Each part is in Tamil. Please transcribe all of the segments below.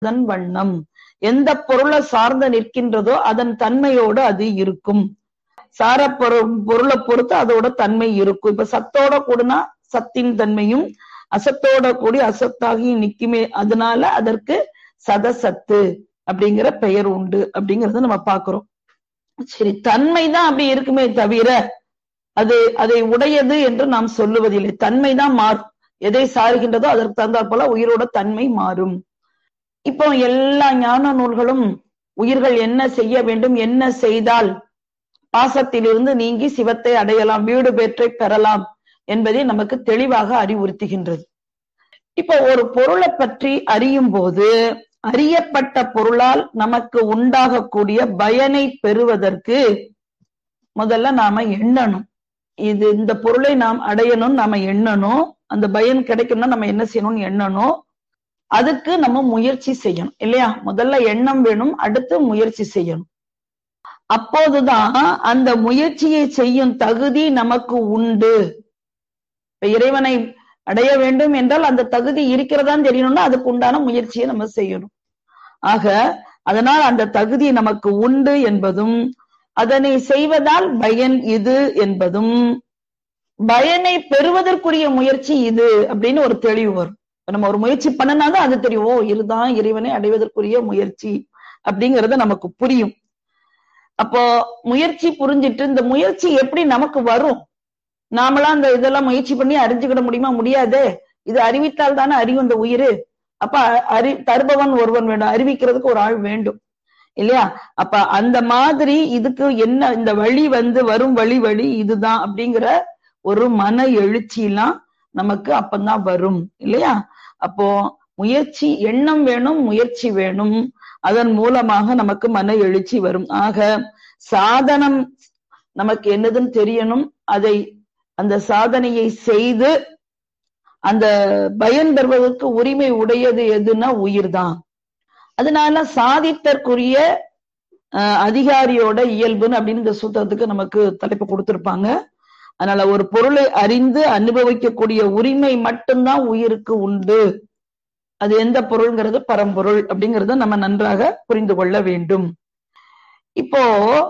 அதன் வண்ணம் எந்த பொருளை சார்ந்து நிற்கின்றதோ அதன் தன்மையோடு அது இருக்கும் சார பொருளை பொறுத்து அதோட தன்மை இருக்கும் இப்ப சத்தோட கூடனா சத்தின் தன்மையும் அசத்தோட கூடி அசத்தாகி நிக்குமே அதனால அதற்கு சதசத்து அப்படிங்கிற பெயர் உண்டு அப்படிங்கறத நம்ம பாக்குறோம் சரி தன்மைதான் அப்படி இருக்குமே தவிர அது அதை உடையது என்று நாம் சொல்லுவதில்லை தன்மைதான் மாறும் எதை சாருகின்றதோ அதற்கு தந்தாற் போல உயிரோட தன்மை மாறும் இப்போ எல்லா ஞான நூல்களும் உயிர்கள் என்ன செய்ய வேண்டும் என்ன செய்தால் பாசத்திலிருந்து நீங்கி சிவத்தை அடையலாம் வீடு பெற்றை பெறலாம் என்பதை நமக்கு தெளிவாக அறிவுறுத்துகின்றது இப்போ ஒரு பொருளை பற்றி அறியும் போது அறியப்பட்ட பொருளால் நமக்கு உண்டாகக்கூடிய பயனை பெறுவதற்கு முதல்ல நாம எண்ணணும் இது இந்த பொருளை நாம் அடையணும் நாம எண்ணணும் அந்த பயன் கிடைக்கணும்னா நம்ம என்ன செய்யணும்னு எண்ணணும் அதுக்கு நம்ம முயற்சி செய்யணும் இல்லையா முதல்ல எண்ணம் வேணும் அடுத்து முயற்சி செய்யணும் அப்போதுதான் அந்த முயற்சியை செய்யும் தகுதி நமக்கு உண்டு இப்ப இறைவனை அடைய வேண்டும் என்றால் அந்த தகுதி இருக்கிறதான்னு தெரியணும்னா அதுக்கு உண்டான முயற்சியை நம்ம செய்யணும் ஆக அதனால் அந்த தகுதி நமக்கு உண்டு என்பதும் அதனை செய்வதால் பயன் இது என்பதும் பயனை பெறுவதற்குரிய முயற்சி இது அப்படின்னு ஒரு தெளிவு வரும் நம்ம ஒரு முயற்சி பண்ணனாதான் அது தெரியும் ஓ இதுதான் இறைவனை அடைவதற்குரிய முயற்சி அப்படிங்கறது நமக்கு புரியும் அப்போ முயற்சி புரிஞ்சிட்டு இந்த முயற்சி எப்படி நமக்கு வரும் நாமளாம் இந்த இதெல்லாம் முயற்சி பண்ணி அறிஞ்சுக்கிட முடியுமா முடியாதே இது அறிவித்தால் தானே அறிவும் இந்த உயிர் அப்ப அறி தருபவன் ஒருவன் வேண்டும் அறிவிக்கிறதுக்கு ஒரு ஆள் வேண்டும் இல்லையா அப்ப அந்த மாதிரி இதுக்கு என்ன இந்த வழி வந்து வரும் வழி வழி இதுதான் அப்படிங்கிற ஒரு மன எழுச்சிலாம் நமக்கு அப்பந்தான் வரும் இல்லையா அப்போ முயற்சி எண்ணம் வேணும் முயற்சி வேணும் அதன் மூலமாக நமக்கு மன எழுச்சி வரும் ஆக சாதனம் நமக்கு என்னதுன்னு தெரியணும் அதை அந்த சாதனையை செய்து அந்த பயன் பெறுவதற்கு உரிமை உடையது எதுன்னா உயிர் தான் அதனால சாதித்தற்குரிய அதிகாரியோட இயல்புன்னு அப்படின்னு இந்த சூத்திரத்துக்கு நமக்கு தலைப்பு கொடுத்திருப்பாங்க அதனால ஒரு பொருளை அறிந்து அனுபவிக்கக்கூடிய உரிமை மட்டும்தான் உயிருக்கு உண்டு அது எந்த பொருள்ங்கிறது பரம்பொருள் அப்படிங்கறத நம்ம நன்றாக புரிந்து கொள்ள வேண்டும் இப்போ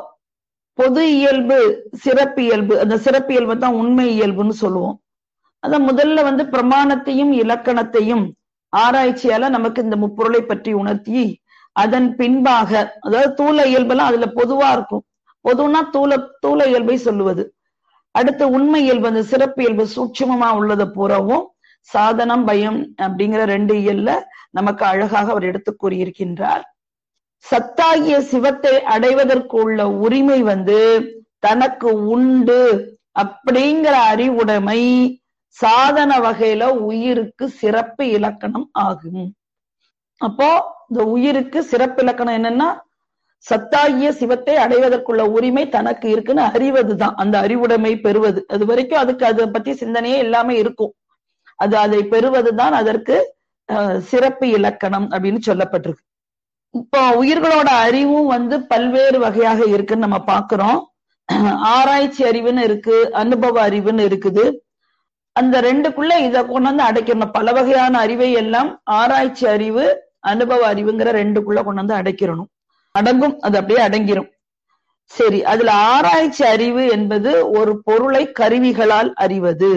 பொது இயல்பு சிறப்பு இயல்பு அந்த சிறப்பு இயல்பு தான் உண்மை இயல்புன்னு சொல்லுவோம் அத முதல்ல வந்து பிரமாணத்தையும் இலக்கணத்தையும் ஆராய்ச்சியால நமக்கு இந்த முப்பொருளை பற்றி உணர்த்தி அதன் பின்பாக அதாவது தூள இயல்பெல்லாம் அதுல பொதுவா இருக்கும் பொதுனா தூள தூள இயல்பை சொல்லுவது அடுத்து உண்மை இயல்பு அந்த சிறப்பு இயல்பு சூட்சமமா உள்ளத பூராவும் சாதனம் பயம் அப்படிங்கிற ரெண்டு இயல்ல நமக்கு அழகாக அவர் எடுத்து கூறியிருக்கின்றார் சத்தாகிய சிவத்தை அடைவதற்கு உள்ள உரிமை வந்து தனக்கு உண்டு அப்படிங்கிற அறிவுடைமை சாதன வகையில உயிருக்கு சிறப்பு இலக்கணம் ஆகும் அப்போ இந்த உயிருக்கு சிறப்பு இலக்கணம் என்னன்னா சத்தாகிய சிவத்தை அடைவதற்குள்ள உரிமை தனக்கு இருக்குன்னு அறிவதுதான் அந்த அறிவுடைமை பெறுவது அது வரைக்கும் அதுக்கு அதை பத்தி சிந்தனையே எல்லாமே இருக்கும் அது அதை பெறுவதுதான் அதற்கு சிறப்பு இலக்கணம் அப்படின்னு சொல்லப்பட்டிருக்கு இப்போ உயிர்களோட அறிவும் வந்து பல்வேறு வகையாக இருக்குன்னு நம்ம பாக்குறோம் ஆராய்ச்சி அறிவுன்னு இருக்கு அனுபவ அறிவுன்னு இருக்குது அந்த ரெண்டுக்குள்ள இதை கொண்டு வந்து அடைக்கணும் பல வகையான அறிவை எல்லாம் ஆராய்ச்சி அறிவு அனுபவ அறிவுங்கிற ரெண்டுக்குள்ள கொண்டு வந்து அடைக்கிறணும் அடங்கும் அது அப்படியே அடங்கிரும் சரி அதுல ஆராய்ச்சி அறிவு என்பது ஒரு பொருளை கருவிகளால் அறிவது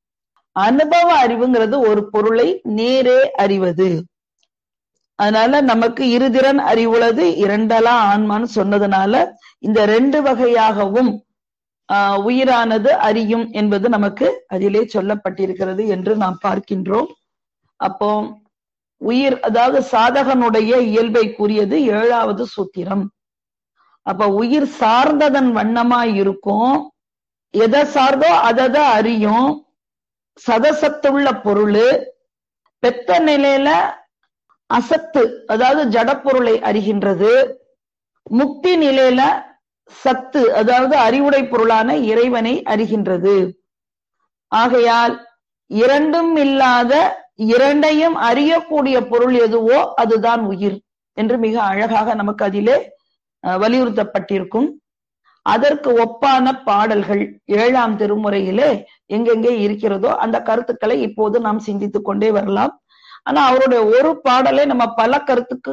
அனுபவ அறிவுங்கிறது ஒரு பொருளை நேரே அறிவது அதனால நமக்கு இருதிறன் அறிவுள்ளது இரண்டலா ஆன்மான்னு சொன்னதுனால இந்த ரெண்டு வகையாகவும் ஆஹ் உயிரானது அறியும் என்பது நமக்கு அதிலே சொல்லப்பட்டிருக்கிறது என்று நாம் பார்க்கின்றோம் அப்போ உயிர் அதாவது சாதகனுடைய இயல்பை கூறியது ஏழாவது சூத்திரம் அப்ப உயிர் சார்ந்ததன் வண்ணமா இருக்கும் எதை சார்ந்தோ அதை அறியும் சதசத்துள்ள பொருள் பெத்த நிலையில அசத்து அதாவது ஜடப்பொருளை அறிகின்றது முக்தி நிலையில சத்து அதாவது அறிவுடை பொருளான இறைவனை அறிகின்றது ஆகையால் இரண்டும் இல்லாத இரண்டையும் அறியக்கூடிய பொருள் எதுவோ அதுதான் உயிர் என்று மிக அழகாக நமக்கு அதிலே வலியுறுத்தப்பட்டிருக்கும் அதற்கு ஒப்பான பாடல்கள் ஏழாம் திருமுறையிலே எங்கெங்கே இருக்கிறதோ அந்த கருத்துக்களை இப்போது நாம் சிந்தித்துக் கொண்டே வரலாம் ஆனா அவருடைய ஒரு பாடலை நம்ம பல கருத்துக்கு